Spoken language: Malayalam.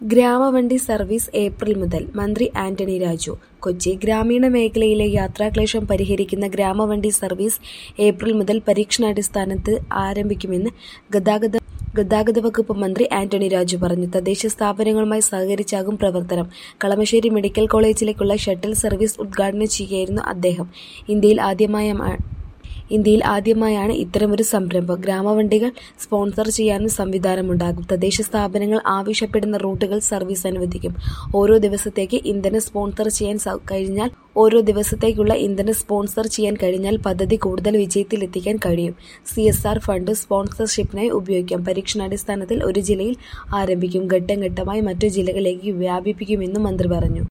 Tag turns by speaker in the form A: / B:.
A: ഗ്രാമവണ്ടി സർവീസ് ഏപ്രിൽ മുതൽ മന്ത്രി ആന്റണി രാജു കൊച്ചി ഗ്രാമീണ മേഖലയിലെ യാത്രാക്ലേശം പരിഹരിക്കുന്ന ഗ്രാമവണ്ടി സർവീസ് ഏപ്രിൽ മുതൽ പരീക്ഷണാടിസ്ഥാനത്തിൽ ആരംഭിക്കുമെന്ന് ഗതാഗത ഗതാഗത വകുപ്പ് മന്ത്രി ആന്റണി രാജു പറഞ്ഞു തദ്ദേശ സ്ഥാപനങ്ങളുമായി സഹകരിച്ചാകും പ്രവർത്തനം കളമശ്ശേരി മെഡിക്കൽ കോളേജിലേക്കുള്ള ഷട്ടിൽ സർവീസ് ഉദ്ഘാടനം ചെയ്യുകയായിരുന്നു അദ്ദേഹം ഇന്ത്യയിൽ ആദ്യമായ ഇന്ത്യയിൽ ആദ്യമായാണ് ഇത്തരമൊരു സംരംഭം ഗ്രാമവണ്ടികൾ സ്പോൺസർ ചെയ്യാനും സംവിധാനമുണ്ടാകും തദ്ദേശ സ്ഥാപനങ്ങൾ ആവശ്യപ്പെടുന്ന റൂട്ടുകൾ സർവീസ് അനുവദിക്കും ഓരോ ദിവസത്തേക്ക് ഇന്ധനം സ്പോൺസർ ചെയ്യാൻ കഴിഞ്ഞാൽ ഓരോ ദിവസത്തേക്കുള്ള ഇന്ധനം സ്പോൺസർ ചെയ്യാൻ കഴിഞ്ഞാൽ പദ്ധതി കൂടുതൽ വിജയത്തിലെത്തിക്കാൻ കഴിയും സി എസ് ആർ ഫണ്ട് സ്പോൺസർഷിപ്പിനായി ഉപയോഗിക്കാം പരീക്ഷണാടിസ്ഥാനത്തിൽ ഒരു ജില്ലയിൽ ആരംഭിക്കും ഘട്ടം ഘട്ടമായി മറ്റു ജില്ലകളിലേക്ക് വ്യാപിപ്പിക്കുമെന്നും മന്ത്രി പറഞ്ഞു